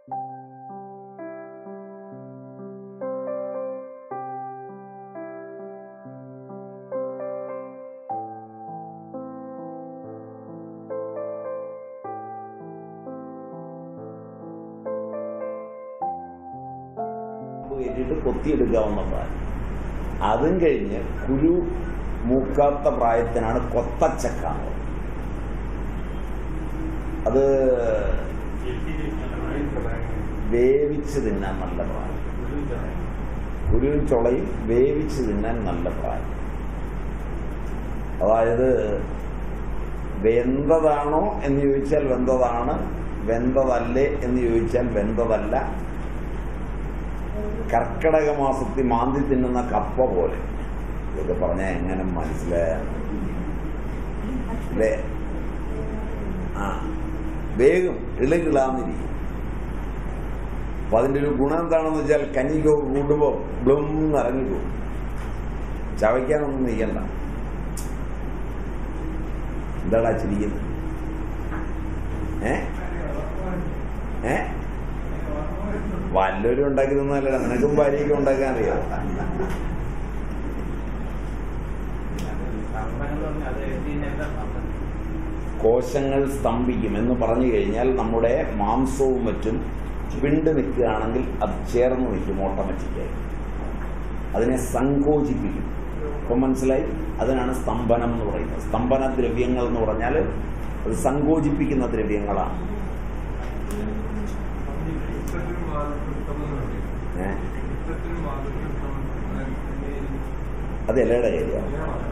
കയറ്റിയിട്ട് കൊത്തിയെടുക്കാവുന്ന പ്രായം അതും കഴിഞ്ഞ് കുരു മൂക്കാത്ത പ്രായത്തിനാണ് കൊത്തച്ചക്ക എന്ന് പറയുന്നത്. അത് വേവിച്ച് തിന്നാൻ നല്ല പ്രായം കുരുവും ചുളയും വേവിച്ച് തിന്നാൻ നല്ല പ്രായം അതായത് വെന്തതാണോ എന്ന് ചോദിച്ചാൽ വെന്തതാണ് വെന്തതല്ലേ എന്ന് ചോദിച്ചാൽ വെന്തതല്ല കർക്കിടക മാസത്തിൽ മാന്തി തിന്നുന്ന കപ്പ പോലെ ഇതൊക്കെ പറഞ്ഞാൽ എങ്ങനെ മനസ്സിലായാണ് അല്ലേ ആ വേഗം ഇളകിളാന്നിരിക്കും അപ്പൊ അതിന്റെ ഒരു ഗുണം എന്താണെന്ന് വെച്ചാൽ കഞ്ഞിക്കോ കൂടുമ്പോ ബ്ലും ഇറങ്ങിപ്പോകും ചവയ്ക്കാനൊന്നും നിൽക്കണ്ട എന്താടാ ചിരിക്കുന്നത് ഏ ഏ വല്ലവരും ഉണ്ടാക്കി തന്നല്ല നിനക്കും ഭാര്യയൊക്കെ ഉണ്ടാക്കാൻ അറിയാം കോശങ്ങൾ സ്തംഭിക്കും എന്ന് പറഞ്ഞു കഴിഞ്ഞാൽ നമ്മുടെ മാംസവും മറ്റും വിണ്ട് നിൽക്കുകയാണെങ്കിൽ അത് ചേർന്ന് നിൽക്കും ഓട്ടോമാറ്റിക്കായി അതിനെ സങ്കോചിപ്പിക്കും ഇപ്പം മനസ്സിലായി അതിനാണ് സ്തംഭനം എന്ന് പറയുന്നത് സ്തംഭന ദ്രവ്യങ്ങൾ എന്ന് പറഞ്ഞാൽ അത് സങ്കോചിപ്പിക്കുന്ന ദ്രവ്യങ്ങളാണ് ഏ? അത് ഇലയുടെ കാര്യമാണ്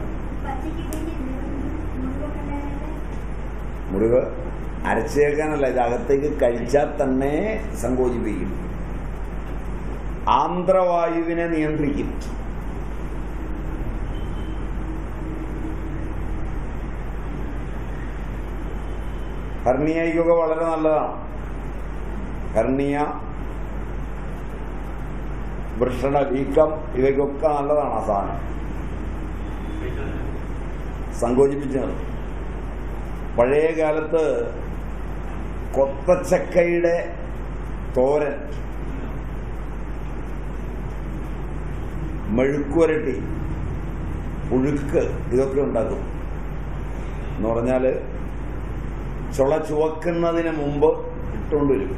മുറിവ് അരച്ചേക്കാനല്ല ഇത് അകത്തേക്ക് കഴിച്ചാൽ തന്നെ സങ്കോചിപ്പിക്കും ആന്ധ്രവായുവിനെ നിയന്ത്രിക്കും ഹർണിയയ്ക്കൊക്കെ വളരെ നല്ലതാണ് ഹർണിയ വൃഷണ വീക്കം ഇവയ്ക്കൊക്കെ നല്ലതാണ് ആ സാധനം സങ്കോചിപ്പിച്ച് നിർത്തും പഴയ കാലത്ത് കൊത്തച്ചക്കയുടെ തോരൻ മെഴുക്കുവരട്ടി പുഴുക്ക് ഇതൊക്കെ ഉണ്ടാക്കും എന്ന് പറഞ്ഞാൽ ചുള ചുവക്കുന്നതിന് മുമ്പ് ഇട്ടുകൊണ്ടുവരും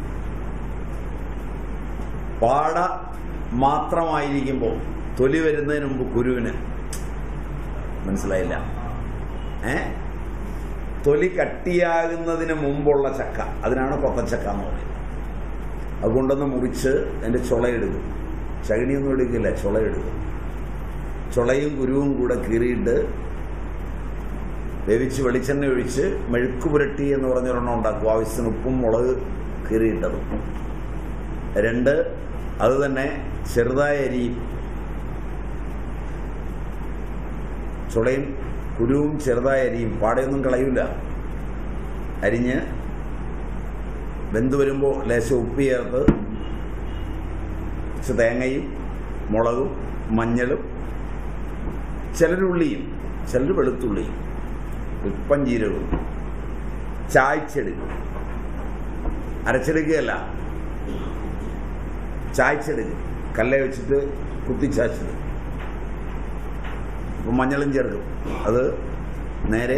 പാട മാത്രമായിരിക്കുമ്പോൾ തൊലി വരുന്നതിന് മുമ്പ് കുരുവിന് മനസ്സിലായില്ല ഏ തൊലി കട്ടിയാകുന്നതിന് മുമ്പുള്ള ചക്ക അതിനാണ് കൊത്തച്ചക്ക എന്ന് പറയുന്നത് അതുകൊണ്ടൊന്ന് മുറിച്ച് അതിന്റെ ചുളയെടുക്കും ചകിണിയൊന്നും എടുക്കില്ല ചുളയെടുക്കും ചുളയും കുരുവും കൂടെ കീറിയിട്ട് വേവിച്ച് വെളിച്ചെണ്ണ ഒഴിച്ച് മെഴുക്ക് പുരട്ടി എന്ന് പറഞ്ഞൊരെണ്ണം ഉണ്ടാക്കും ആവശ്യത്തിന് ഉപ്പും മുളക് കീറിയിട്ടതും രണ്ട് അത് തന്നെ ചെറുതായ അരിയും ചുളയും കുരുവും ചെറുതായ അരിയും പാടയൊന്നും കളയൂല അരിഞ്ഞ് വെന്ത് വരുമ്പോൾ ലേശം ഉപ്പ് ചേർത്ത് കുറച്ച് തേങ്ങയും മുളകും മഞ്ഞളും ചിലരുള്ളിയും ചിലർ വെളുത്തുള്ളിയും ഉപ്പൻ ജീരകവും ചായച്ചെടുക്കും അരച്ചെടുക്കുകയല്ല ചായച്ചെടുക്കും കല്ലേ വെച്ചിട്ട് കുത്തിച്ചാച്ചെടുക്കും അപ്പം മഞ്ഞളും ചേർക്കും അത് നേരെ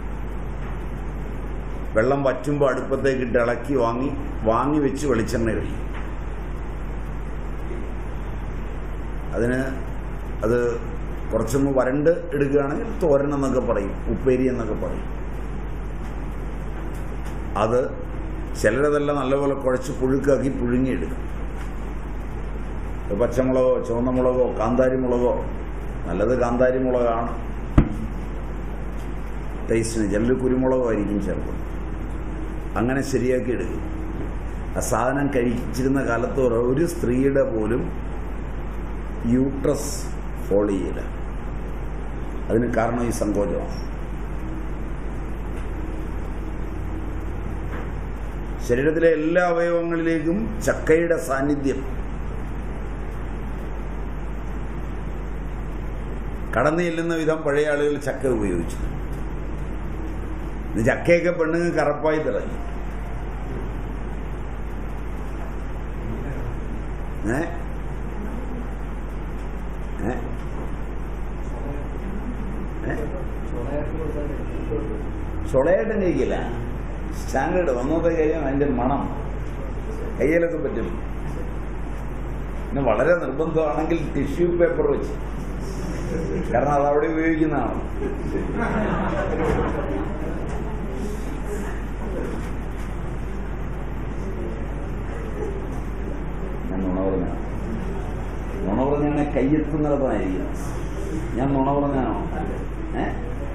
വെള്ളം വറ്റുമ്പോൾ അടുപ്പത്തേക്ക് ഇട്ട് ഇളക്കി വാങ്ങി വാങ്ങി വെച്ച് വെളിച്ചെണ്ണ ഒഴിക്കും അതിന് അത് കുറച്ചൊന്ന് വരണ്ട് എടുക്കുകയാണെങ്കിൽ തോരൻ എന്നൊക്കെ പറയും ഉപ്പേരി എന്നൊക്കെ പറയും അത് ചിലരതെല്ലാം നല്ലപോലെ കുഴച്ച് പുഴുക്കാക്കി പുഴുങ്ങിയെടുക്കും പച്ചമുളകോ ചുവന്ന മുളകോ കാന്താരി മുളകോ നല്ലത് കാന്താരി മുളകാണ് ടേസ്റ്റിന് ചിലർ കുരുമുളകോ ആയിരിക്കും ചേർക്കും അങ്ങനെ ശരിയാക്കി എടുക്കും ആ സാധനം കഴിച്ചിരുന്ന കാലത്ത് ഒരു സ്ത്രീയുടെ പോലും യൂട്രസ് ഫോളോ ചെയ്യില്ല അതിന് കാരണം ഈ സങ്കോചമാണ് ശരീരത്തിലെ എല്ലാ അവയവങ്ങളിലേക്കും ചക്കയുടെ സാന്നിധ്യം കടന്നു ചെല്ലുന്ന വിധം പഴയ ആളുകൾ ചക്ക ഉപയോഗിച്ചു ഇത് ചക്കയൊക്കെ പെണ്ണുങ്ങൾ കറപ്പായി തിളങ്ങി ഏ ഏ ഏ ചുളയായിട്ടും കഴിക്കില്ല സ്റ്റാൻഡേർഡ് ഒന്നത്തെ കാര്യം അതിന്റെ മണം കയ്യിലൊക്കെ പറ്റും പിന്നെ വളരെ നിർബന്ധമാണെങ്കിൽ ടിഷ്യൂ പേപ്പർ വെച്ച് കാരണം അത് അവിടെ ഉപയോഗിക്കുന്നതാണ് ഞാൻ നുണ പറഞ്ഞ നുണ പറഞ്ഞാണ് കയ്യെത്തുന്നിടത്തായിരിക്കും ഞാൻ നുണ പറഞ്ഞാണോ ഏ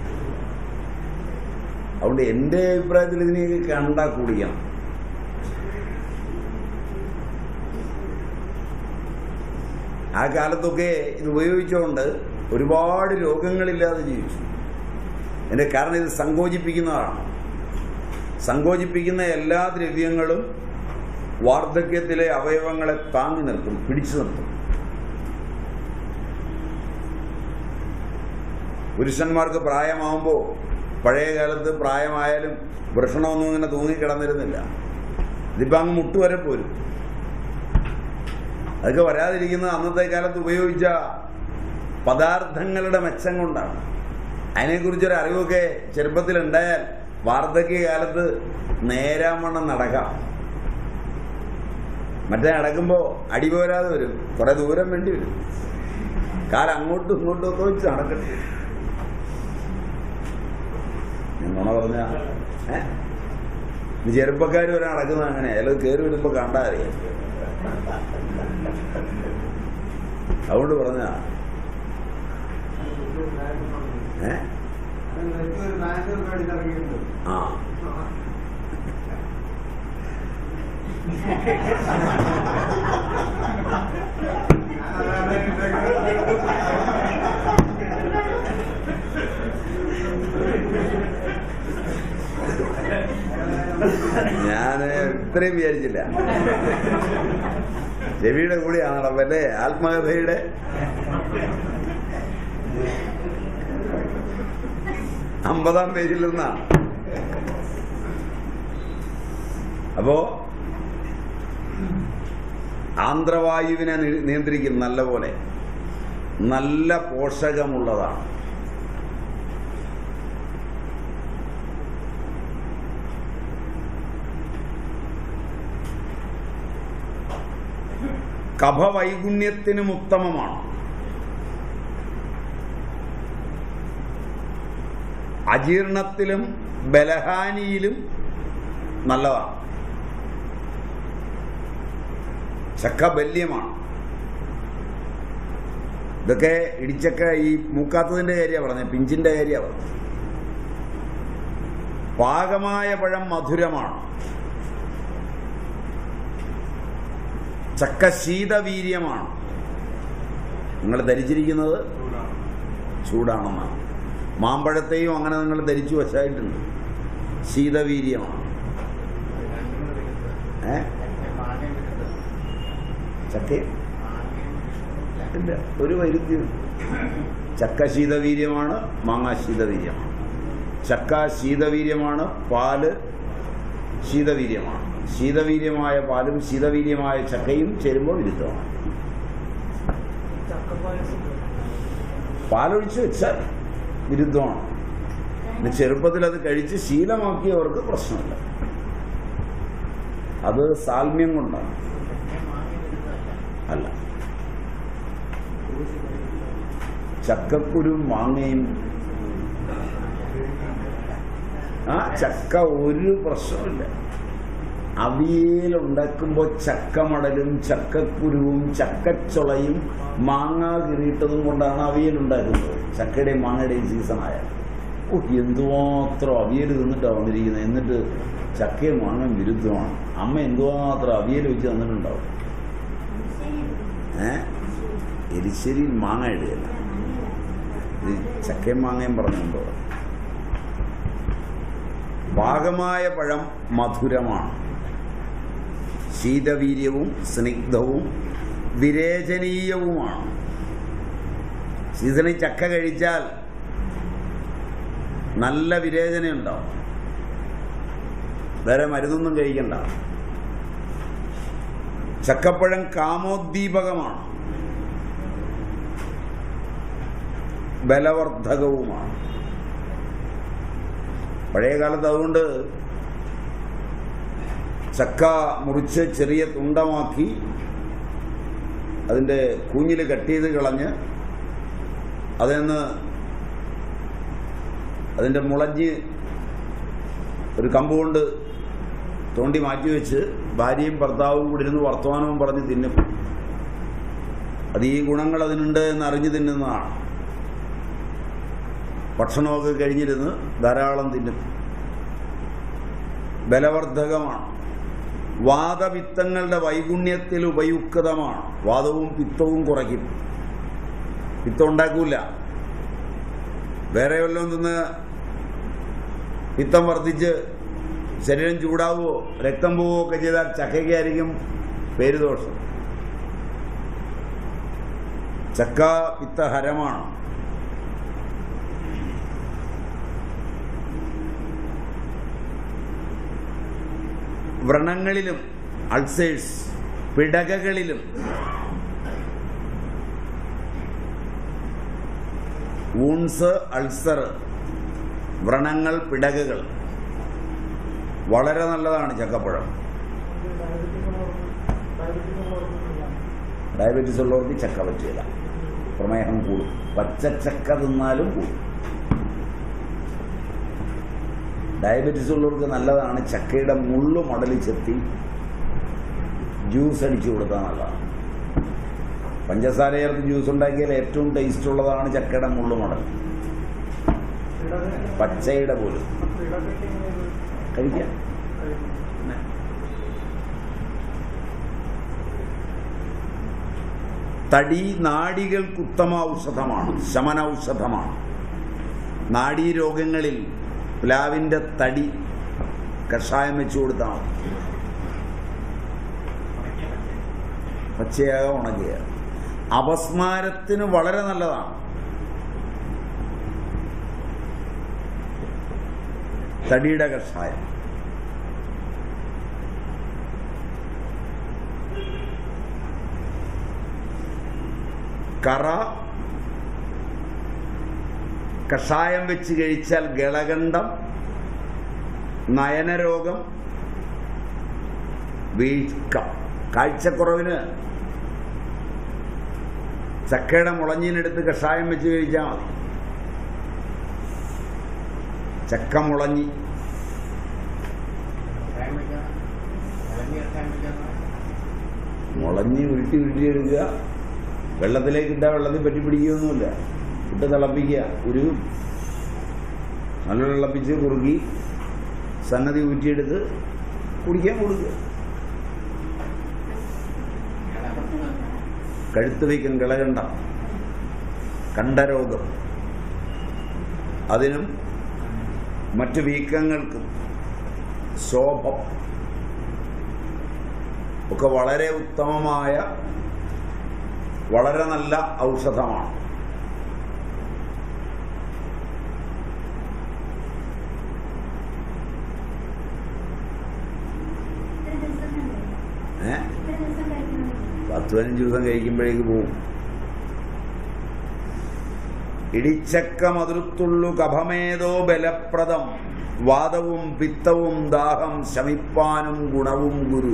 അതുകൊണ്ട് എൻ്റെ അഭിപ്രായത്തിൽ ഇതിനെ കണ്ടാ കുടിക്കണം ആ കാലത്തൊക്കെ ഇത് ഉപയോഗിച്ചുകൊണ്ട് ഒരുപാട് രോഗങ്ങളില്ലാതെ ജീവിച്ചു എൻ്റെ കാരണം ഇത് സങ്കോചിപ്പിക്കുന്നതാണ് സങ്കോചിപ്പിക്കുന്ന എല്ലാ ദ്രവ്യങ്ങളും വാർദ്ധക്യത്തിലെ അവയവങ്ങളെ താങ്ങി നിർത്തും പിടിച്ചു നിർത്തും പുരുഷന്മാർക്ക് പ്രായമാകുമ്പോൾ പഴയ കാലത്ത് പ്രായമായാലും വൃഷണമൊന്നും ഇങ്ങനെ തൂങ്ങിക്കിടന്നിരുന്നില്ല ഇതിപ്പോൾ അങ്ങ് മുട്ടുവരെ പോരും അതൊക്കെ വരാതിരിക്കുന്നത് അന്നത്തെ കാലത്ത് ഉപയോഗിച്ച പദാർത്ഥങ്ങളുടെ മെച്ചം കൊണ്ടാണ് അതിനെക്കുറിച്ചൊരു അറിവൊക്കെ ചെറുപ്പത്തിലുണ്ടായാൽ വാർദ്ധക്യകാലത്ത് നേരാമണ്ണം നടക്കാം മറ്റേ നടക്കുമ്പോൾ അടിപോരാതെ വരും കുറെ ദൂരം വേണ്ടി വരും കാലം അങ്ങോട്ടും ഇങ്ങോട്ടും ഒക്കെ വെച്ച് നടക്കട്ടെ ഞാൻ നുണ പറഞ്ഞ ഏ ഇത് ചെറുപ്പക്കാർ വരെ നടക്കുന്നത് അങ്ങനെ അയാൾ കയറി വരുമ്പോൾ കണ്ടാൽ അറിയാം അതുകൊണ്ട് പറഞ്ഞ ഏ ആ ഞാൻ ഇത്രയും വിചാരിച്ചില്ല രവിയുടെ കൂടെയാണ് നടപ്പല്ലേ ആത്മകഥയുടെ അമ്പതാം പേജിൽ നിന്നാണ് അപ്പോ ആന്ധ്രവായുവിനെ നി- നിയന്ത്രിക്കും നല്ല പോലെ നല്ല പോഷകമുള്ളതാണ് കഫവൈഗുണ്യത്തിനും ഉത്തമമാണ് അജീർണത്തിലും ബലഹാനിയിലും നല്ലതാണ് ചക്ക ബല്യമാണ് ഇതൊക്കെ ഇടിച്ചക്ക ഈ മൂക്കാത്തതിന്റെ കാര്യമാണ് പറഞ്ഞത് പിഞ്ചിന്റെ കാര്യമാണ് പറഞ്ഞത് പാകമായ പഴം മധുരമാണ് ചക്ക ശീതവീര്യമാണ് നിങ്ങൾ ധരിച്ചിരിക്കുന്നത് ചൂടാണെന്നാണ് മാമ്പഴത്തെയും അങ്ങനെ നിങ്ങൾ ധരിച്ചു വച്ചായിട്ടുണ്ട് ശീതവീര്യമാണ് ഏ ചക്ക ഇല്ല ഒരു വൈരുദ്ധ്യം ചക്ക ശീതവീര്യമാണ് മാങ്ങ ശീതവീര്യമാണ് ചക്ക ശീതവീര്യമാണ് പാല് ശീതവീര്യമാണ് ശീതവീര്യമായ പാലും ശീതവീര്യമായ ചക്കയും ചേരുമ്പോൾ വിരുദ്ധമാണ് പാലൊഴിച്ച് വെച്ചാൽ വിരുദ്ധമാണ് പിന്നെ ചെറുപ്പത്തിൽ അത് കഴിച്ച് ശീലമാക്കിയവർക്ക് പ്രശ്നമില്ല അത് സാൽമ്യം കൊണ്ടാണ് അല്ല ചക്കക്കുരും മാങ്ങയും ആ ചക്ക ഒരു പ്രശ്നമില്ല അവിയൽ ഉണ്ടാക്കുമ്പോൾ ചക്കമടലും ചക്കക്കുരുവും ചക്കച്ചുളയും മാങ്ങ കിരീട്ടതും കൊണ്ടാണ് അവിയൽ ഉണ്ടാക്കുന്നത് ചക്കയുടെയും മാങ്ങയുടെയും സീസണായ ഓ എന്തുമാത്രം അവിയൽ തിന്നിട്ടാണ് വന്നിരിക്കുന്നത് എന്നിട്ട് ചക്കയും മാങ്ങയും വിരുദ്ധമാണ് അമ്മ എന്തുമാത്രം അവിയൽ വെച്ച് തന്നിട്ടുണ്ടാവും ഏ എരിശ്ശേരിയിൽ മാങ്ങ ഇടുകയല്ല ഇത് ചക്കയും മാങ്ങയും പറഞ്ഞുണ്ടോ പാകമായ പഴം മധുരമാണ് ശീതവീര്യവും സ്നിഗ്ധവും വിരേചനീയവുമാണ് സീസണിൽ ചക്ക കഴിച്ചാൽ നല്ല വിരേചനയുണ്ടാവും വേറെ മരുന്നൊന്നും കഴിക്കണ്ട ചക്കപ്പഴം കാമോദ്ദീപകമാണ് ബലവർദ്ധകവുമാണ് പഴയ കാലത്ത് അതുകൊണ്ട് ചക്ക മുറിച്ച് ചെറിയ തുണ്ടമാക്കി അതിൻ്റെ കൂഞ്ഞിൽ കട്ട് ചെയ്ത് കളഞ്ഞ് അതിൽ നിന്ന് അതിൻ്റെ മുളഞ്ഞ് ഒരു കമ്പ് കൊണ്ട് തോണ്ടി മാറ്റി വെച്ച് ഭാര്യയും ഭർത്താവും കൂടി ഇരുന്ന് വർത്തമാനവും പറഞ്ഞ് തിന്നും അത് ഈ ഗുണങ്ങൾ അതിനുണ്ട് എന്ന് അറിഞ്ഞു തിന്നുന്നതാണ് ഭക്ഷണമൊക്കെ കഴിഞ്ഞിരുന്ന് ധാരാളം തിന്നും ബലവർദ്ധകമാണ് വാദപിത്തങ്ങളുടെ വൈഗുണ്യത്തിൽ ഉപയുക്തമാണ് വാദവും പിത്തവും കുറയ്ക്കും പിത്തം ഉണ്ടാക്കൂല വേറെ വല്ലതും നിന്ന് പിത്തം വർദ്ധിച്ച് ശരീരം ചൂടാവുകയോ രക്തം പോവുകയോ ഒക്കെ ചെയ്താൽ ചക്കയ്ക്കായിരിക്കും പേരുദോഷം ചക്ക പിത്തഹരമാണ് വ്രണങ്ങളിലും അൾസേഴ്സ് പിടകകളിലും വൂൺസ് അൾസർ വ്രണങ്ങൾ പിടകകൾ വളരെ നല്ലതാണ് ചക്കപ്പഴം ഡയബറ്റീസ് ഉള്ളവർക്ക് ചക്ക പറ്റില്ല പ്രമേഹം കൂടും പച്ചച്ചക്ക തിന്നാലും കൂടും ഡയബറ്റീസ് ഉള്ളവർക്ക് നല്ലതാണ് ചക്കയുടെ മുള്ളു മടലി ചെത്തി ജ്യൂസ് അടിച്ചു കൊടുത്താൽ നല്ലതാണ് പഞ്ചസാര ചേർത്ത് ജ്യൂസ് ഉണ്ടാക്കിയാൽ ഏറ്റവും ടേസ്റ്റ് ഉള്ളതാണ് ചക്കയുടെ മുള്ളു മടൽ പച്ചയുടെ പോലും കഴിക്കാം തടി നാഡികൾക്ക് ഉത്തമ ഔഷധമാണ് ശമനൌഷധമാണ് നാഡീരോഗങ്ങളിൽ പ്ലാവിൻ്റെ തടി കഷായം വെച്ചു കൊടുത്താൽ മതി പച്ചയാക ഉണക്കുക അപസ്മാരത്തിന് വളരെ നല്ലതാണ് തടിയുടെ കഷായം കറ കഷായം വെച്ച് കഴിച്ചാൽ ഗളകണ്ഠം നയനരോഗം വീക്കം കാഴ്ചക്കുറവിന് ചക്കയുടെ മുളഞ്ഞിനെടുത്ത് കഷായം വെച്ച് കഴിച്ചാൽ മതി ചക്ക മുളഞ്ഞി മുളഞ്ഞി ഉരുട്ടി ഉരുട്ടി എടുക്കുക വെള്ളത്തിലേക്ക് ഇട്ടാൽ വെള്ളത്തിൽ പറ്റി പിടിക്കുകയൊന്നുമില്ല ഇട്ട് തിളപ്പിക്കുക ഉരുകും നല്ല തിളപ്പിച്ച് കുറുക്കി സംഗതി ഊറ്റിയെടുത്ത് കുടിക്കാൻ കൊടുക്കുക കഴുത്ത് വയ്ക്കും കിളകണ്ട കണ്ഠരോഗം അതിനും മറ്റു വീക്കങ്ങൾക്കും ശോഭം ഒക്കെ വളരെ ഉത്തമമായ വളരെ നല്ല ഔഷധമാണ് ഏ പത്ത് പതിനഞ്ച് ദിവസം കഴിക്കുമ്പോഴേക്ക് പോവും ഇടിച്ചക്ക മതിർത്തുള്ളു കഫമേതോ ബലപ്രദം വാദവും പിത്തവും ദാഹം ശമിപ്പാനും ഗുണവും ഗുരു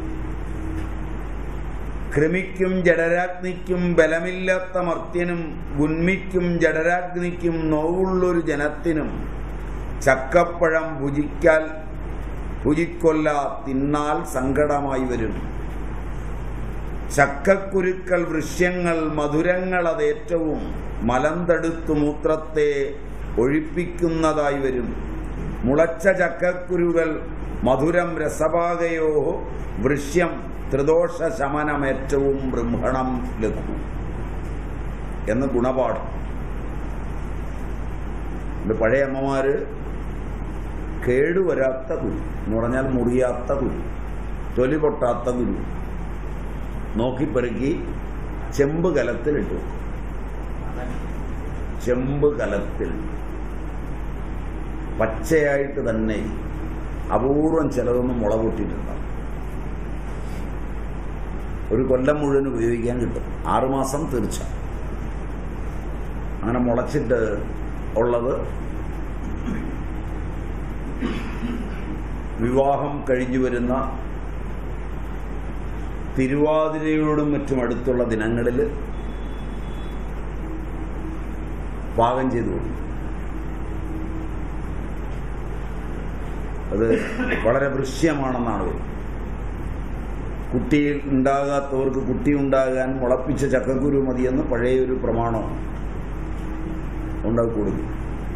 കൃമിക്കും ജഡരാഗ്നിക്കും ബലമില്ലാത്ത മർത്യനും ഗുന്മിക്കും ജഡരാഗ്നിക്കും നോവുള്ളൊരു ജനത്തിനും ചക്കപ്പഴം ഭുജിക്കാൽ ഭുജിക്കൊല്ല തിന്നാൽ സങ്കടമായി വരും ചക്കക്കുരുക്കൾ വൃശ്യങ്ങൾ മധുരങ്ങൾ അതേറ്റവും മലന്തടുത്തു മൂത്രത്തെ ഒഴിപ്പിക്കുന്നതായി വരും മുളച്ച ചക്കക്കുരുകൾ മധുരം രസഭാഗയോ വൃശ്യം ത്രിദോഷ ശമനമേറ്റവും ബ്രഹ്മണം ലഘു എന്ന് ഗുണപാഠം ഇത് പഴയ അമ്മമാര് കേടുവരാത്ത കുരു എന്ന് പറഞ്ഞാൽ മുറിയാത്ത കുരു തൊലി പൊട്ടാത്ത കുരു നോക്കിപ്പെറുക്കി ചെമ്പ് കലത്തിൽ ഇട്ടു വെക്കും ചെമ്പ് കലത്തിൽ പച്ചയായിട്ട് തന്നെ അപൂർവം ചിലതൊന്നും മുള പൊട്ടിയിട്ടുണ്ടാവും ഒരു കൊല്ലം മുഴുവൻ ഉപയോഗിക്കാൻ കിട്ടും ആറുമാസം തീർച്ച അങ്ങനെ മുളച്ചിട്ട് ഉള്ളത് വിവാഹം കഴിഞ്ഞു വരുന്ന തിരുവാതിരയോടും മറ്റും അടുത്തുള്ള ദിനങ്ങളിൽ പാകം ചെയ്തു കൊടുക്കും അത് വളരെ ദൃശ്യമാണെന്നാണ് വരുന്നത് കുട്ടി ഉണ്ടാകാത്തവർക്ക് കുട്ടി ഉണ്ടാകാൻ മുളപ്പിച്ച ചക്കക്കുരു മതിയെന്ന് പഴയൊരു പ്രമാണമാണ് ഉണ്ടാക്കി കൊടുക്കും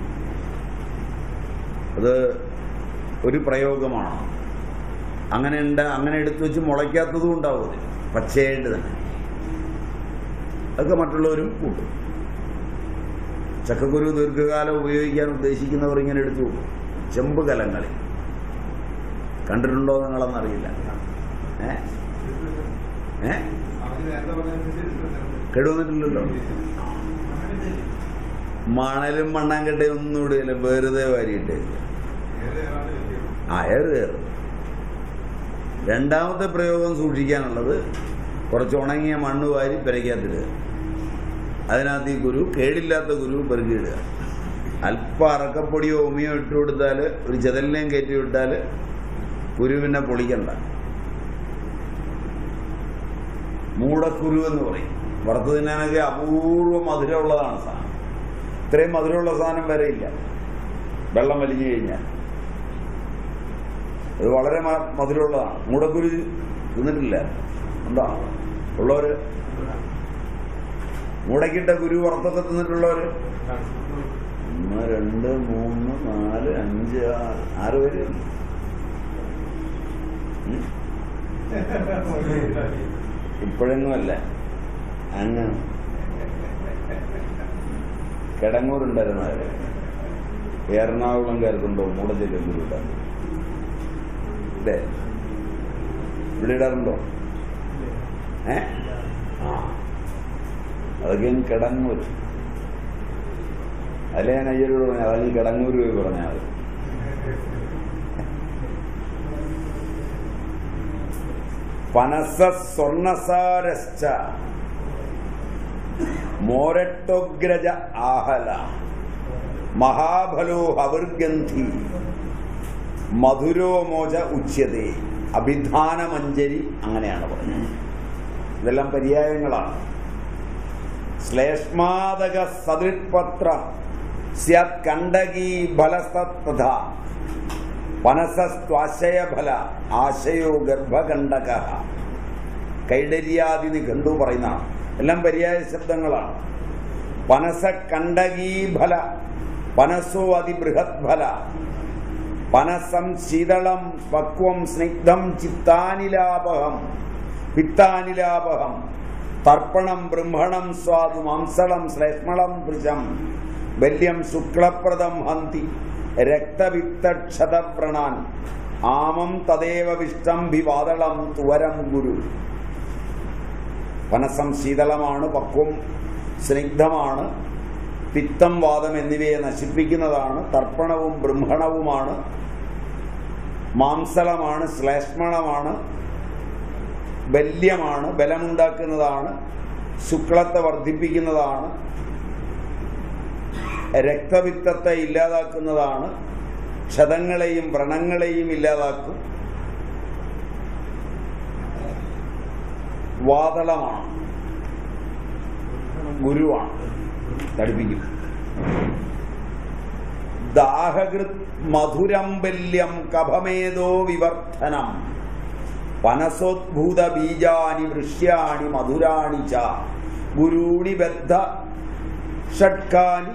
അത് ഒരു പ്രയോഗമാണ് അങ്ങനെ ഉണ്ട് അങ്ങനെ എടുത്തു വെച്ച് മുളയ്ക്കാത്തതും ഉണ്ടാവും അതിൽ പച്ചയായിട്ട് തന്നെ അതൊക്കെ മറ്റുള്ളവരും കൂട്ടും ചക്കക്കുരു ദീർഘകാലം ഉപയോഗിക്കാൻ ഉദ്ദേശിക്കുന്നവർ ഇങ്ങനെ എടുത്തു കൊടുക്കും ചെമ്പ് കലങ്ങളിൽ കണ്ടിട്ടുണ്ടോ നിങ്ങളെന്നറിയില്ല ഏ ഏ കേടുവന്നിട്ടില്ലല്ലോ മണലും മണ്ണാങ്കട്ടയും ഒന്നും ഇടുകയില്ല വെറുതെ വാരിയിട്ട് ആ ഏറ് കയറും രണ്ടാമത്തെ പ്രയോഗം സൂക്ഷിക്കാനുള്ളത് കുറച്ച് ഉണങ്ങിയ മണ്ണ് വാരി പെരയ്ക്കകത്തിടുക അതിനകത്ത് ഈ ഗുരു കേടില്ലാത്ത ഗുരു പെറുക്കിയിടുക അല്പം അറക്കപ്പൊടിയോ ഉമിയോ ഇട്ട് കൊടുത്താൽ ഒരു ചെതലിനെയും കയറ്റി വിട്ടാൽ കുരു പിന്നെ പൊളിക്കണ്ട മൂടക്കുരു എന്ന് പറയും വറുത്ത് തിന്നാനൊക്കെ അപൂർവ മധുരമുള്ളതാണ് സാധനം ഇത്രയും മധുരമുള്ള സാധനം വരെ ഇല്ല വെള്ളം വലിഞ്ഞു കഴിഞ്ഞാൽ ഇത് വളരെ മ- മധുരമുള്ളതാണ് മൂടക്കുരു തിന്നിട്ടില്ല എന്താ ഉള്ളവര് മൂടക്കിട്ട കുരു വറുത്തൊക്കെ തിന്നിട്ടുള്ളവര് ഒന്ന് രണ്ട് മൂന്ന് നാല് അഞ്ച് ആറ് ആറ് പേര് ഉം. ഇപ്പോഴൊന്നുമല്ല അങ്ങ് കിടങ്ങൂരുണ്ടായിരുന്ന എറണാകുളം കയറുന്നുണ്ടോ മൂടച്ചേരി ഗുരുട്ടാ ഇല്ലേ ഇവിടെ ഇടാറുണ്ടോ ഏ ആ അതൊക്കെ ഞാൻ കിടങ്ങൂർ അല്ലേ ഞാൻ അയ്യരോട് പറഞ്ഞു അതാ നീ കിടങ്ങൂർ പോയി പറഞ്ഞാൽ മതി പനസ സ്വർണസാരശ്ച മോരട്ടോഗ്രജ ആഹല മഹാഫലോ ഹവിർഗന്ധി മധുരോ മോച ഉച്യതേ അഭിധാനമഞ്ജരി അങ്ങനെയാണ് പറഞ്ഞത് ഇതെല്ലാം പര്യായങ്ങളാണ് ശ്ലേഷ്മാതക സദൃപത്ര സ്യത് കണ്ടകീ ഫലസത്തഥ പനസസ്ത്വാശയഫല ആശയോ ഗർഭകണ്ഡക കൈഡര്യാദി നിഘണ്ടു പറയുന്നതാണ് എല്ലാം പര്യായ ശബ്ദങ്ങളാണ് പനസ കണ്ടകീ ഫല പനസോ അതിബൃഹത് ഫല പനസം ശീതളം പക്വം സ്നിഗ്ധം ചിത്താനിലാപഹം പിത്താനിലാപഹം തർപ്പണം ബ്രഹ്മണം സ്വാദു മാംസളം ശ്ലേഷ്മളം ഭൃജം ബല്യം ശുക്ലപ്രദം ഹന്തി രക്തവിത്തക്ഷതവ്രണാൻ ആമം തദേവ വിഷ്ടംഭിവാതളം തുവരം ഗുരു പനസം ശീതളമാണ് പക്വം സ്നിഗ്ധമാണ് പിത്തം വാദം എന്നിവയെ നശിപ്പിക്കുന്നതാണ് തർപ്പണവും ബൃംഹണവുമാണ് മാംസളമാണ് ശ്ലേഷ്മണമാണ് ബല്യമാണ് ബലമുണ്ടാക്കുന്നതാണ് ശുക്ലത്തെ വർദ്ധിപ്പിക്കുന്നതാണ് രക്തവിത്തത്തെ ഇല്ലാതാക്കുന്നതാണ് ക്ഷതങ്ങളെയും വ്രണങ്ങളെയും ഇല്ലാതാക്കും വാതളമാണ് ഗുരുവാണ് തടിപ്പിക്കും ദാഹകൃത് മധുരംബല്യം കഭമേതോ വിവർദ്ധനം പനസോദ്ഭൂത ബീജാനി വൃഷ്യാണി മധുരാണി ച ഗുരൂണി ബദ്ധ ഷട്കാനി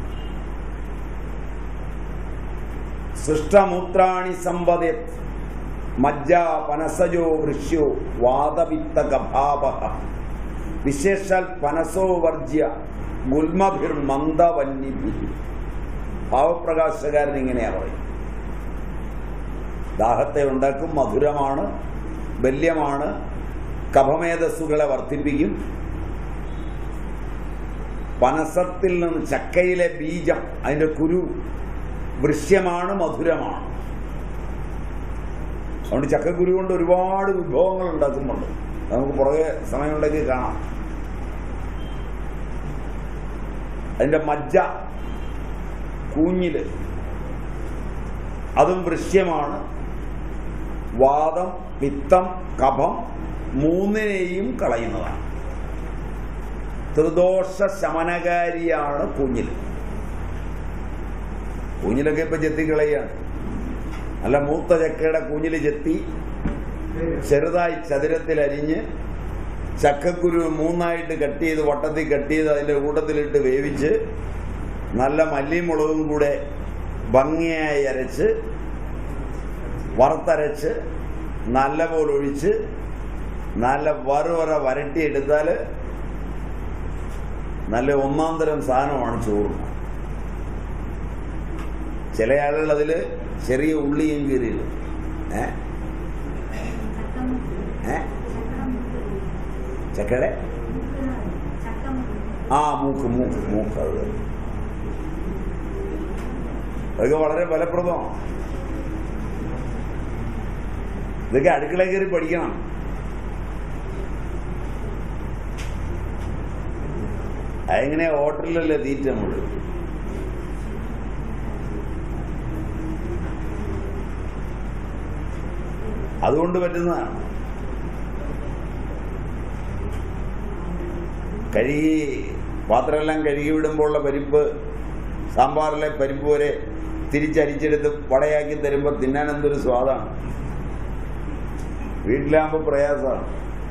സൃഷ്ടമൂത്രാണി സമ്പദത് മജ്ജ പനസജോ വൃഷ്യോ വാതവിത്ത ഗഭാവ വിശേഷാൽ പനസോ വർജ്യ ഗുൽമഭിർ മന്ദവന്യഭി ഭാവപ്രകാശകാരൻ ഇങ്ങനെയാ പറയും ദാഹത്തെ ഉണ്ടാക്കും മധുരമാണ് ബല്യമാണ് കഫമേധസ്സുകളെ വർദ്ധിപ്പിക്കും പനസത്തിൽ നിന്ന് ചക്കയിലെ ബീജം അതിന്റെ കുരു വൃശ്യമാണ് മധുരമാണ് അതുകൊണ്ട് ചക്കക്കുരു കൊണ്ട് ഒരുപാട് വിഭവങ്ങൾ ഉണ്ടാക്കുന്നുണ്ട് നമുക്ക് പുറകെ സമയമുണ്ടെങ്കിൽ കാണാം അതിന്റെ മജ്ജ കൂഞ്ഞില് അതും വൃശ്യമാണ് വാദം പിത്തം കഫം മൂന്നിനെയും കളയുന്നതാണ് ത്രിദോഷ ശമനകാരിയാണ് കൂഞ്ഞിൽ കൂഞ്ഞിലൊക്കെ ഇപ്പൊ ചെത്തി കളയാണ് നല്ല മൂത്ത ചക്കയുടെ കൂഞ്ഞില് ചെത്തി ചെറുതായി ചതുരത്തിൽ അരിഞ്ഞ് ചക്കക്കുരു മൂന്നായിട്ട് കട്ട് ചെയ്ത് വട്ടത്തിൽ കട്ട് ചെയ്ത് അതിൻ്റെ കൂട്ടത്തിലിട്ട് വേവിച്ച് നല്ല മല്ലിമുളകും കൂടെ ഭംഗിയായി അരച്ച് വറുത്തരച്ച് നല്ല പോലെ ഒഴിച്ച് നല്ല വറുവറ വരട്ടിയെടുത്താൽ നല്ല ഒന്നാം തരം സാധനമാണ് ചോറ് ചില ആളുകൾ അതിൽ ചെറിയ ഉള്ളിയും കീറിയിടും ഏ ഏ ചക്കയുടെ ആ മൂക്ക് മൂക്ക് മൂക്ക് അത് തന്നെ. അതൊക്കെ വളരെ ഫലപ്രദമാണ് ഇതൊക്കെ അടുക്കള കയറി പഠിക്കണം അതെങ്ങനെ ഹോട്ടലിലല്ലേ തീറ്റ നമ്മൾ അതുകൊണ്ട് പറ്റുന്നതാണ് കഴുകി പാത്രമെല്ലാം കഴുകി വിടുമ്പോഴുള്ള പരിപ്പ് സാമ്പാറിലെ പരിപ്പ് വരെ തിരിച്ചരിച്ചെടുത്ത് വടയാക്കി തരുമ്പോൾ തിന്നാൻ എന്തൊരു സ്വാദാണ് വീട്ടിലാകുമ്പോൾ പ്രയാസമാണ്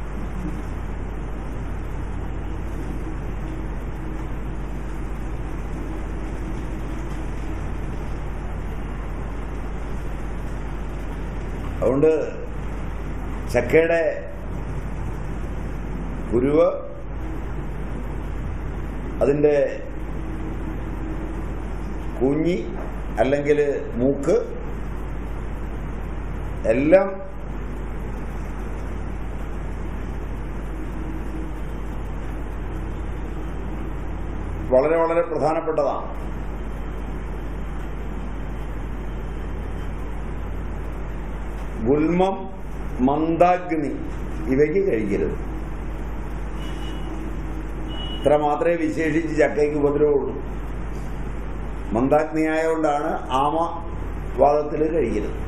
അതുകൊണ്ട് ചക്കയുടെ കുരുവ് അതിൻ്റെ കുഞ്ഞി അല്ലെങ്കിൽ മൂക്ക് എല്ലാം വളരെ വളരെ പ്രധാനപ്പെട്ടതാണ് ഗുൽമം മന്ദാഗ്നി ഇവയ്ക്ക് കഴിക്കരുത് ഇത്ര മാത്രമേ വിശേഷിച്ച് ചക്കയ്ക്ക് ഉപദ്രവമുള്ളൂ മന്ദാഗ്നി ആയതുകൊണ്ടാണ് ആമ വാദത്തിൽ കഴിക്കരുത്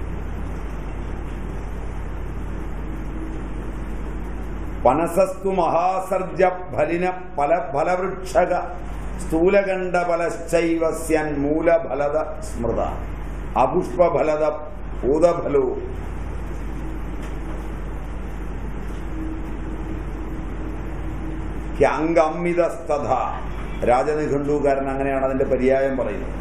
പനസസ്തു മഹാസർജ ഫലിന ഫല ഫലവൃക്ഷക സ്ഥൂലകണ്ഡ ഫലശ്ചൈവസ്യൻ മൂലഫലത സ്മൃത അപുഷ്പഫലത ഭൂതഫലോ ഹ്യങ്കമ്മിതസ്തഥ രാജനിഘണ്ടുകാരൻ അങ്ങനെയാണ് അതിന്റെ പര്യായം പറയുന്നത്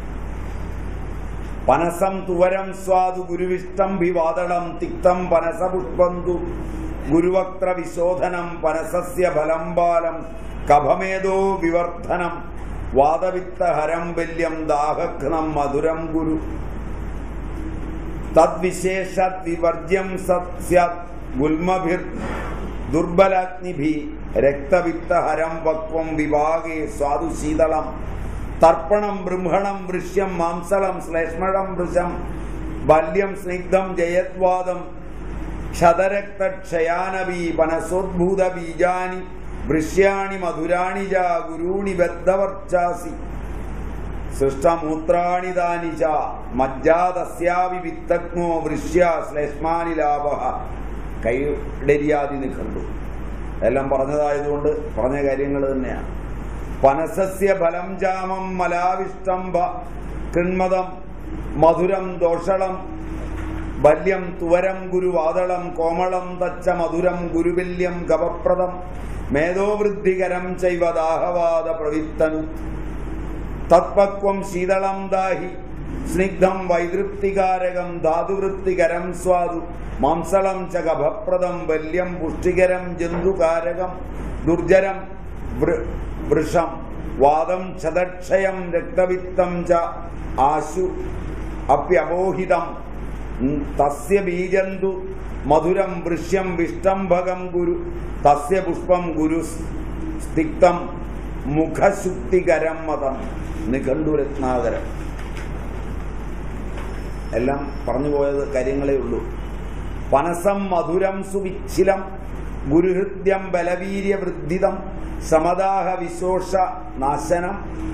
പനസം തുവരം സ്വാദു ഗുരുവിഷ്ടം ഭിവാതളം തിക്തം പനസപുഷ്പന്തു ഗുരുവക്ത്ര വിശോധനം പനസസ്യ ഫലം ബാലം കഫമേതോ വിവർദ്ധനം വാദവിത്ത ഹരം വല്യം ദാഹഘ്നം മധുരം ഗുരു തദ്വിശേഷാത് വിവർജ്യം സത്സ്യാത് ഗുൽമഭിർ ദുർബലാഗ്നിഭി രക്തവിത്തഹരം വക്വം വിഭാഗേ സ്വാദു ശീതളം തർപ്പണം ബൃംഹണം വൃഷ്യം മാംസളം ശ്ലേഷ്മണം വൃശം ബാല്യം സ്നിഗ്ധം ജയത്വാദം ക്ഷതരക്തക്ഷയാനവി പനസോദ്ഭൂത ബീജാനി വൃഷ്യാണി മധുരാണി ച ഗുരൂണി ബദ്ധവർച്ചാസി സൃഷ്ടമൂത്രാണി താനി ച മജ്ജാതസ്യാവി വിത്തഗ്നോ വൃഷ്യ ശ്ലേഷ്മാനി ലാഭ കൈഡരിയാതി നിഘണ്ടു എല്ലാം പറഞ്ഞതായതുകൊണ്ട് പറഞ്ഞ കാര്യങ്ങൾ തന്നെയാണ് പനസസ്യ ഫലം ജാമം മലാവിഷ്ടംഭ കൃന്മതം മധുരം ദോഷളം ബല്യം തുവരം ഗുരുവാതളം കോമളം തച്ച മധുരം ഗുരുവല്യം ഗവപ്രദം മേധോവൃദ്ധികരം ചൈവ ദാഹവാദ പ്രവിത്തനു തത്പക്വം ശീതളം ദാഹി സ്നിഗ്ധം വൈതൃപ്തികാരകം ധാതുവൃത്തികരം സ്വാദു മാംസളം ച ഗഭപ്രദം വല്യം പുഷ്ടികരം ജന്തുകാരകം ദുർജരം വൃ- വൃഷം വാദം ക്ഷതക്ഷയം രക്തവിത്തം ച ആശു അപ്യപോഹിതം ഉം, തസ്യ ബീജന്തു മധുരം വൃഷ്യം വിഷ്ടംഭകം ഗുരു തസ്യ പുഷ്പം ഗുരു സ്തിക്തം മുഖശുദ്ധികരം മതം നിഘണ്ടുരത്നാകരം എല്ലാം പറഞ്ഞു പോയത് കാര്യങ്ങളേ ഉള്ളൂ പനസം മധുരം സുവിച്ഛിലം ഗുരുഹൃദ്യം ബലവീര്യവൃദ്ധിതം സമദാഹ വിശോഷ നാശനം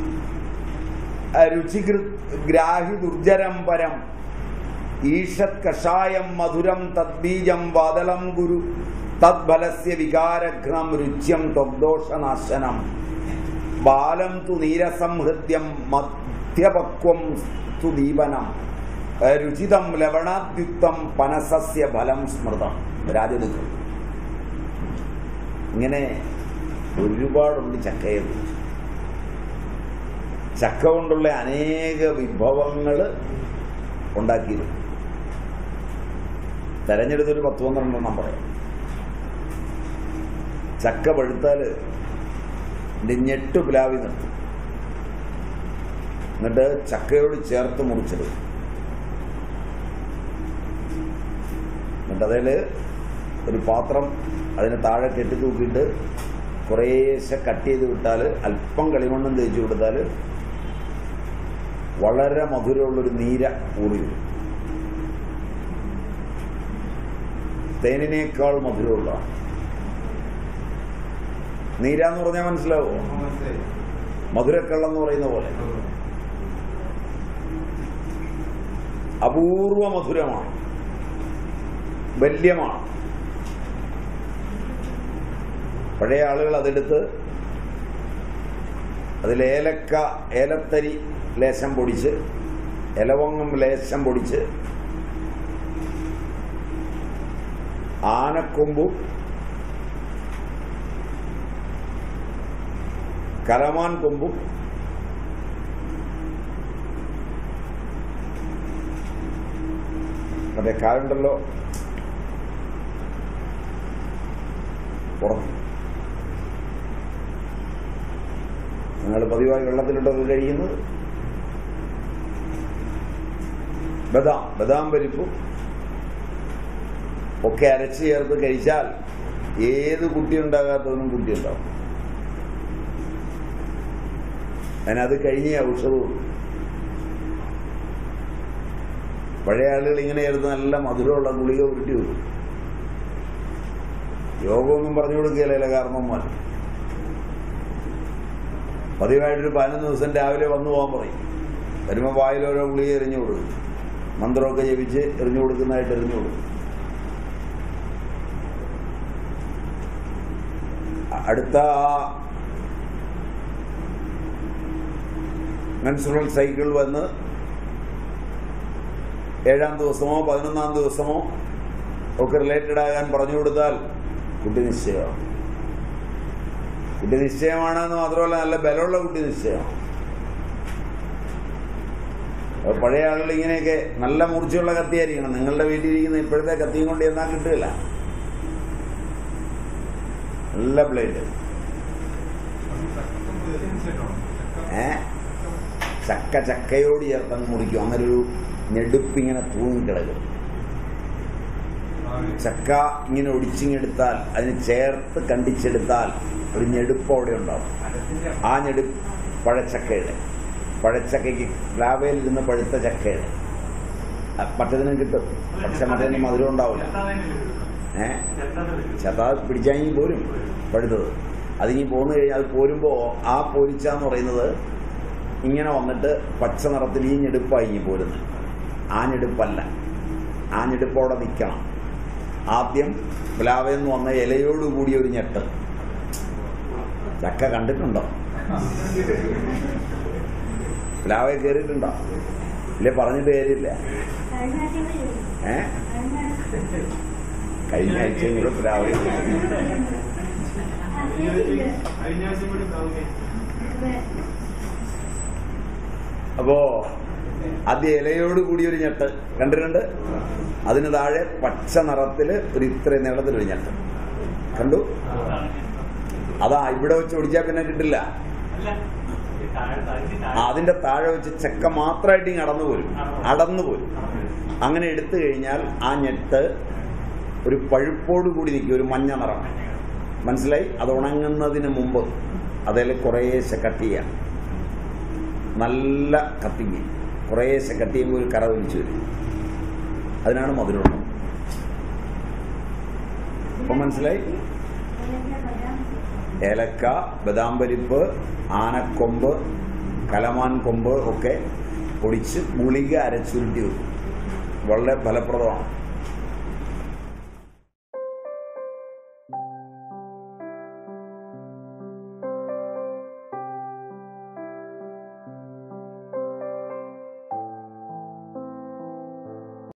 രുചികൃത് ഗ്രാഹി ദുർജരം പരം ഈഷത് കഷായം മധുരം തദ്ബീജം വാതളം ഗുരു തദ്ഫലസ്യ വികാരഘ്നം രുച്യം ത്വഗ്ദോഷനാശനം ബാലം തു നീരസം ഹൃദ്യം മധ്യപക്വം തു ദീപനം രുചിതം ലവണാദ്യുക്തം പനസസ്യ ഫലം സ്മൃതം രാജദുഃഖം ഇങ്ങനെ ഒരുപാടുണ്ട് ചക്കയെ കുറിച്ച് ചക്ക കൊണ്ടുള്ള അനേക വിഭവങ്ങൾ ഉണ്ടാക്കിയിരുന്നു തെരഞ്ഞെടുത്തൊരു പത്ത് പന്ത്രണ്ടെണ്ണം പറയാം ചക്ക പഴുത്താൽ ഇതിന്റെ ഞെട്ട് പ്ലാവി നിർത്തും എന്നിട്ട് ചക്കയോട് ചേർത്ത് മുറിച്ചെടുക്കും എന്നിട്ട് അതിൽ ഒരു പാത്രം അതിന് താഴെ കെട്ടി തൂക്കിയിട്ട് കുറേശ്ശെ കട്ട് ചെയ്ത് വിട്ടാൽ അല്പം കളിമണ്ണും തേച്ച് കൊടുത്താൽ വളരെ മധുരമുള്ളൊരു നീര ഊറി വരും തേനിനേക്കാൾ മധുരമുള്ള നീര എന്ന് പറഞ്ഞാൽ മനസ്സിലാവോ മധുരക്കള്ളം എന്ന് പറയുന്ന പോലെ അപൂർവ മധുരമാണ് വല്യമാണ് പഴയ ആളുകൾ അതെടുത്ത് അതിൽ ഏലക്ക ഏലത്തരി ലേശം പൊടിച്ച് ഇലവങ്ങം ലേശം പൊടിച്ച് ആനക്കൊമ്പും കലമാൻ കൊമ്പും മറ്റേ കാലുണ്ടല്ലോ പുറത്ത് നിങ്ങൾ പതിവായി വെള്ളത്തിലിട്ടൊക്കെ കഴിയുന്നത് ബദാം ബദാം പരിപ്പും ഒക്കെ അരച്ച് ചേർത്ത് കഴിച്ചാൽ ഏത് കുട്ടി ഉണ്ടാകാത്തവനും കുട്ടി ഉണ്ടാവും അതിനത് കഴിഞ്ഞ ഔഷധവും പഴയ ആളുകൾ ഇങ്ങനെ ചേർത്ത് നല്ല മധുരമുള്ള ഗുളിക ഉരുട്ടി വെക്കും യോഗമൊന്നും പറഞ്ഞു കൊടുക്കുകയല്ല കാരണന്മാർ പതിവായിട്ടൊരു പതിനൊന്ന് ദിവസം രാവിലെ വന്നു പോകാൻ പറയും വരുമ്പോൾ വായിൽ ഓരോ ഗുളിക എറിഞ്ഞു കൊടുക്കും മന്ത്രമൊക്കെ ജപിച്ച് എറിഞ്ഞു കൊടുക്കുന്നതായിട്ട് എറിഞ്ഞു കൊടുക്കും അടുത്ത മെൻസുറൽ സൈക്കിൾ വന്ന് ഏഴാം ദിവസമോ പതിനൊന്നാം ദിവസമോ ഒക്കെ റിലേറ്റഡ് ആകാൻ പറഞ്ഞു കൊടുത്താൽ കുട്ടി നിശ്ചയമാണ് കുട്ടി നിശ്ചയമാണെന്ന് മാത്രമല്ല നല്ല ബലമുള്ള കുട്ടി നിശ്ചയമാണ് അപ്പൊ പഴയ ആളുകൾ ഇങ്ങനെയൊക്കെ നല്ല മൂർച്ചയുള്ള കത്തിയായിരിക്കണം നിങ്ങളുടെ വീട്ടിലിരിക്കുന്ന ഇപ്പോഴത്തെ കത്തിയും കൊണ്ട് എന്നാൽ കിട്ടുകയില്ല നല്ല ബ്ലേഡ് ഏ ചക്ക ചക്കയോട് ചേർത്തങ്ങ് മുറിക്കും അങ്ങനെ ഒരു ഞെടുപ്പിങ്ങനെ തൂങ്ങിക്കിടക്കും ചക്ക ഇങ്ങനെ ഒടിച്ചിങ്ങെടുത്താൽ അതിന് ചേർത്ത് കണ്ടിച്ചെടുത്താൽ ഒരു ഞെടുപ്പ് അവിടെ ഉണ്ടാവും ആ ഞെടുപ്പ് പഴച്ചക്കയുടെ പഴച്ചക്കയ്ക്ക് പ്ലാവയിൽ ഇരുന്ന് പഴുത്ത ചക്കയുടെ അ, മറ്റേതിനും കിട്ടും പക്ഷെ മറ്റേതിന് മധുരം ഉണ്ടാവില്ല ഏ ചത്ത പിടിച്ചാങ്ങി പോരും പഴുത്തത് അതിങ്ങി പോന്നു കഴിഞ്ഞാൽ അത് പോരുമ്പോൾ ആ പോരിച്ച എന്ന് പറയുന്നത് ഇങ്ങനെ വന്നിട്ട് പച്ച നിറത്തിൽ ഈ ഞെടുപ്പായി ഇങ്ങി പോരുന്നത് ആ ഞെടുപ്പല്ല ആ ഞെടുപ്പോടെ നിൽക്കണം ആദ്യം പ്ലാവെന്ന് വന്ന ഇലയോട് കൂടിയ ഒരു ഞെട്ട് ചക്ക കണ്ടിട്ടുണ്ടോ പ്ലാവെ കയറിയിട്ടുണ്ടോ ഇല്ലേ പറഞ്ഞിട്ട് കയറിയില്ല ഏ കഴിഞ്ഞ ആഴ്ചയും കൂടെ പ്ലാവെ അപ്പോ ആദ്യം ഇലയോട് കൂടിയ ഒരു ഞെട്ട് കണ്ടിട്ടുണ്ട് അതിന് താഴെ പച്ച നിറത്തില് ഒരു ഇത്ര നീളത്തിലൊരു ഞെട്ട് കണ്ടു അതാ ഇവിടെ വെച്ച് ഒടിച്ചാൽ പിന്നെ കിട്ടില്ല ആ, അതിന്റെ താഴെ വെച്ച് ചെക്ക മാത്രമായിട്ട് ഇങ്ങ് അടന്നു പോരും അടന്നു പോരും അങ്ങനെ എടുത്തു കഴിഞ്ഞാൽ ആ ഞെട്ട് ഒരു പഴുപ്പോട് കൂടി നിൽക്കും ഒരു മഞ്ഞ നിറം മനസ്സിലായി അത് ഉണങ്ങുന്നതിന് മുമ്പ് അതിൽ കുറേശ്ശെ കട്ട് ചെയ്യാം നല്ല കത്തിങ് കുറേശ്ശെ കട്ട് ചെയ്യുമ്പോൾ ഒരു കറ ഒലിച്ചു വരും അതിനാണ് മധുരമുള്ളത് അപ്പം മനസ്സിലായി ഏലക്ക ബദാം പരിപ്പ് ആനക്കൊമ്പ് കലമാൻ കൊമ്പ് ഒക്കെ പൊടിച്ച് ഗുളിക അരച്ചുരുട്ടി വെക്കും വളരെ ഫലപ്രദമാണ്